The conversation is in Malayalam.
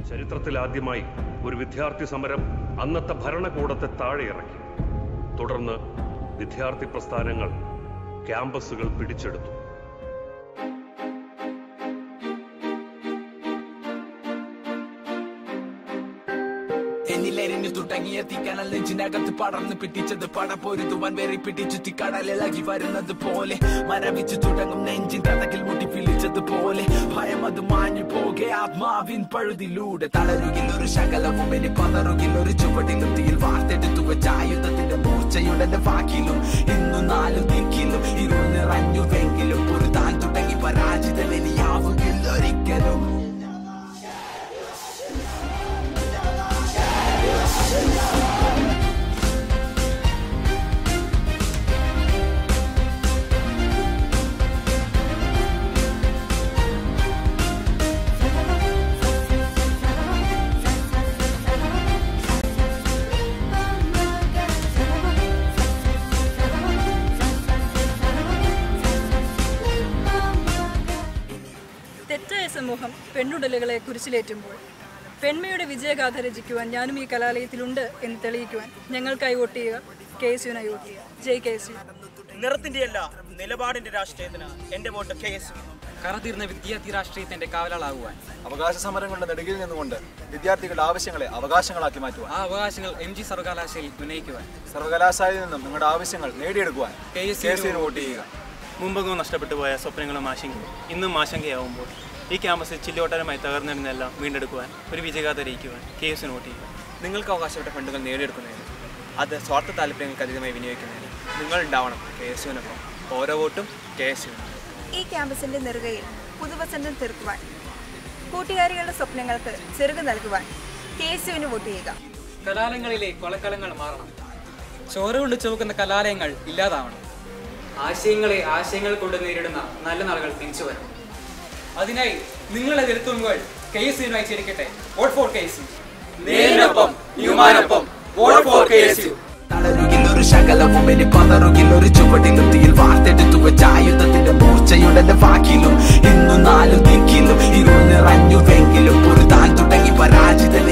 ചരിത്രത്തിൽ ആദ്യമായി ഒരു വിദ്യാർത്ഥി സമരം അന്നത്തെ ഭരണകൂടത്തെ താഴെ ഇറക്കി തുടർന്ന് വിദ്യാർത്ഥി പ്രസ്ഥാനങ്ങൾ ക്യാമ്പസുകൾ പിടിച്ചെടുത്തു എന്നിലെരിഞ്ഞു തുടങ്ങിയ തീക്കനൽ നെഞ്ചിനകത്ത് പടർന്നു പിടിച്ചത് പട പൊരുതുവാൻ വേറി പിടിച്ചു തീക്കടലിളകി വരുന്നത് പോലെ മരവിച്ചു തുടങ്ങും നെഞ്ചിൻ കഥകിൽ മുട്ടി പിളിച്ചത് പോലെ ഭയം അത് മാഞ്ഞു പോകെ ആത്മാവിൻ പഴുതിലൂടെ തളരുകിൽ ഒരു ശകലവും ഇനി പതറുകിൽ ഒരു ചുവടിലും തീയിൽ വാർത്തെടുത്തു വെച്ച ആയുധത്തിന്റെ മൂർച്ചയുടെ വാക്കിലും ഇന്നു നാലു ദിക്കിലും ഇരുൾ നിറഞ്ഞുവെങ്കിലും ഒരു താൻ തുടങ്ങി പരാജിതൻ ഇനിയാവുകില്ല ഒരിക്കലും തെറ്റായ സമൂഹം പെണ്ണുടലുകളെ കുരിശിലേറ്റുമ്പോൾ പെൺമയുടെ വിജയഗാഥ രചിക്കുവാൻ ഞാനും ഈ കലാലയത്തിലുണ്ട് എന്ന് തെളിയിക്കുവാൻ ഞങ്ങൾക്കായി വോട്ട് ചെയ്യുക കെ എസ് യുവിനായി വോട്ട് ചെയ്യുക ജയ് കെ എസ് യു നിറത്തിന്റെ അല്ല നിലപാടിന്റെ രാഷ്ട്രീയത്തിന് എന്റെ വോട്ട് കെ എസ് കറതീർന്ന വിദ്യാർത്ഥി രാഷ്ട്രീയത്തിന്റെ കാവലാളാകുവാൻ അവകാശ സമരങ്ങളുടെ നെടുകിൽ നിന്നുകൊണ്ട് വിദ്യാർത്ഥികളുടെ ആവശ്യങ്ങളെ അവകാശങ്ങളാക്കി മാറ്റുവാൻ ആ അവകാശങ്ങൾ എം ജി സർവകലാശാലയിൽ ഉന്നയിക്കുവാൻ സർവകലാശാലയിൽ നിന്നും നിങ്ങളുടെ ആവശ്യങ്ങൾ നേടിയെടുക്കുവാൻ കെ എസ് കെ എസ് യുവിന് വോട്ട് ചെയ്യുക മുമ്പെങ്ങും നഷ്ടപ്പെട്ടു പോയ സ്വപ്നങ്ങളും ആശങ്കയും ഇന്നും ആശങ്കയാവുമ്പോൾ ഈ ക്യാമ്പസിൽ ചില്ലോട്ടരമായി തകർന്നിരുന്നെല്ലാം വീണ്ടെടുക്കുവാൻ ഒരു വിജയഗാഥ അറിയിക്കുവാൻ കെ എസിന് വോട്ട് ചെയ്യുക നിങ്ങൾക്ക് അവകാശപ്പെട്ട ഫണ്ടുകൾ നേടിയെടുക്കുന്നതിന് അത് സ്വാർത്ഥ താല്പര്യങ്ങൾക്ക് അതീതമായി വിനിയോഗിക്കുന്നതിന് നിങ്ങൾ ഉണ്ടാവണം കെ എസ് യുവിനൊപ്പം ഓരോ വോട്ടും കെ എസ് യു ഈ ക്യാമ്പസിന്റെ നെറുകയിൽ പുതുവസന്തം തീർക്കുവാൻ കൂട്ടുകാരികളുടെ സ്വപ്നങ്ങൾക്ക് ചെറുകു നൽകുവാൻ കെ എസ് യുവിന് വോട്ട് ചെയ്യുക കലാലയങ്ങളിലെ കൊലക്കലങ്ങൾ മാറണം ചോര കൊണ്ട് ചുവക്കുന്ന കലാലയങ്ങൾ ഇല്ലാതാവണം ആശയങ്ങളെ ആശയങ്ങൾ കൊണ്ട് നേരിടുന്ന നല്ല നാളുകൾ തിരിച്ചു വരണം അതിനായി നിങ്ങളുടെ കരുത്തുമ്പോൾ കെ എസ് യുനായി ചേരിക്കട്ടെ vote for K S U നേരിനൊപ്പം ന്യൂമാനൊപ്പം vote for K S U തളരുകിൽ ഒരു ശകലവും ഇനി പതറുകിൽ ഒരു ചുവടിലും തീയിൽ വാർത്തെടുത്തു വെച്ച ആയുധത്തിന്റെ മൂർച്ചയുടെ വാക്കിലും ഇന്നു നാലു ദിക്കിലും ഇരുൾ നിറഞ്ഞുവെങ്കിലും ഒരു താൻ തുടങ്ങി പരാജിതൻ